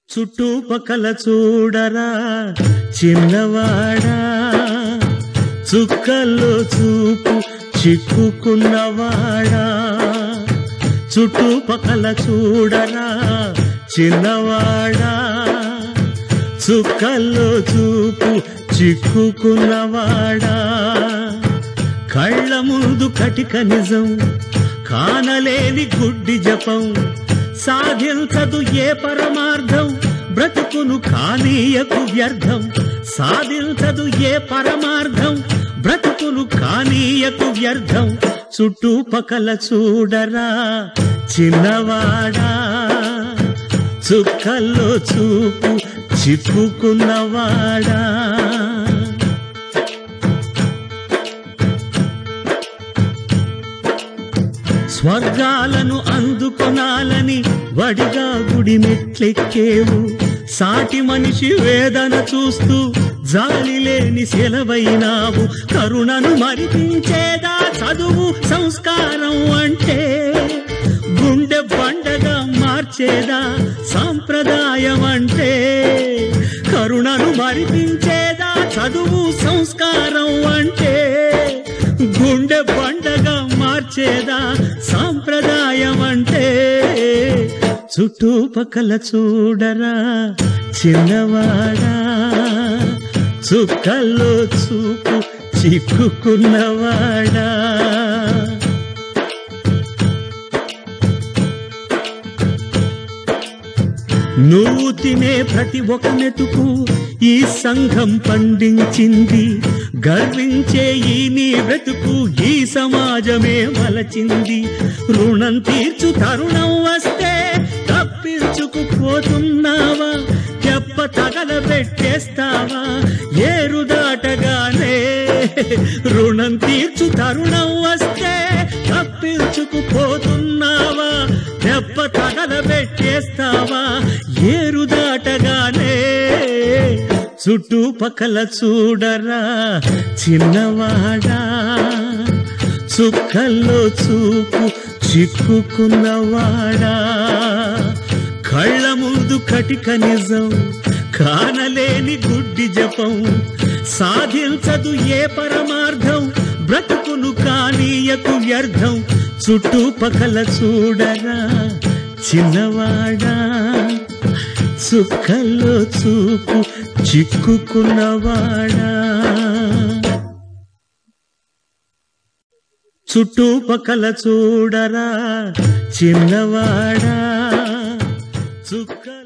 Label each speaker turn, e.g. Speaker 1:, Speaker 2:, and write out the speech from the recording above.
Speaker 1: చుట్టుపక్కల చూడరా చిన్నవాడా చుక్కల్లో చూపు చిక్కుకున్నవాడా చుట్టుపక్కల చూడరా చిన్నవాడా చుక్కల్లో చూపు చిక్కుకున్నవాడా కళ్ళ ముందు కటిక నిజం కానలేని గుడ్డి జపం సాధించదు ఏ పరమార్థం బ్రతుకును కానీయకు వ్యర్థం సాధించదు ఏ పరమార్థం బ్రతుకును కానీయకు వ్యర్థం చుట్టుపక్కల చూడరా చిన్నవాడా చుక్కల్లో చూపు చిక్కుకున్నవాడా స్వర్గాలను అందుకొనాలని వడిగా గుడి మెట్లెక్కేవు సాటి మనిషి వేదన చూస్తూ జాలి లేని సెలవైనావు కరుణను మరిపించేదా చదువు సంస్కారం అంటే గుండె బండగా మార్చేదా సాంప్రదాయం అంటే కరుణను మరిపించేదా చదువు సంస్కారం అంటే గుండె బండగా మార్చేదా సాంప్రదాయం అంటే చుట్టుపక్కల చూడరా చిన్నవాడా చుక్కల్లో చూపు చిక్కుకున్నవాడా నువ్వు తినే ప్రతి ఒక మెతుకు ఈ సంఘం పండించింది గర్వించే ఈ నీ బ్రతుకు ఈ సమాజమే మలచింది రుణం తీర్చు తరుణం వస్తే తప్పించుకుపోతున్నావా చెప్ప తగల పెట్టేస్తావా ఏరు దాటగానే రుణం తీర్చు తరుణం వస్తే తప్పించుకుపోతున్నావా దెబ్బ తగల పెట్టేస్తావా ఏరు దాటగానే చుట్టుపక్కల చూడరా చిన్నవాడా చుక్కల్లో చూపు చిక్కుకున్నవాడా కళ్ళ ముందు కటిక నిజం కానలేని గుడ్డి జపం సాధించదు ఏ పరమార్థం బ్రతుకును కానీయకు వ్యర్థం చుట్టుపక్కల చూడరా చిన్నవాడా చుక్కల్లో చూపు చిక్కుకున్నవాడా చుట్టుపక్కల చూడరా చిన్నవాడా చుక్క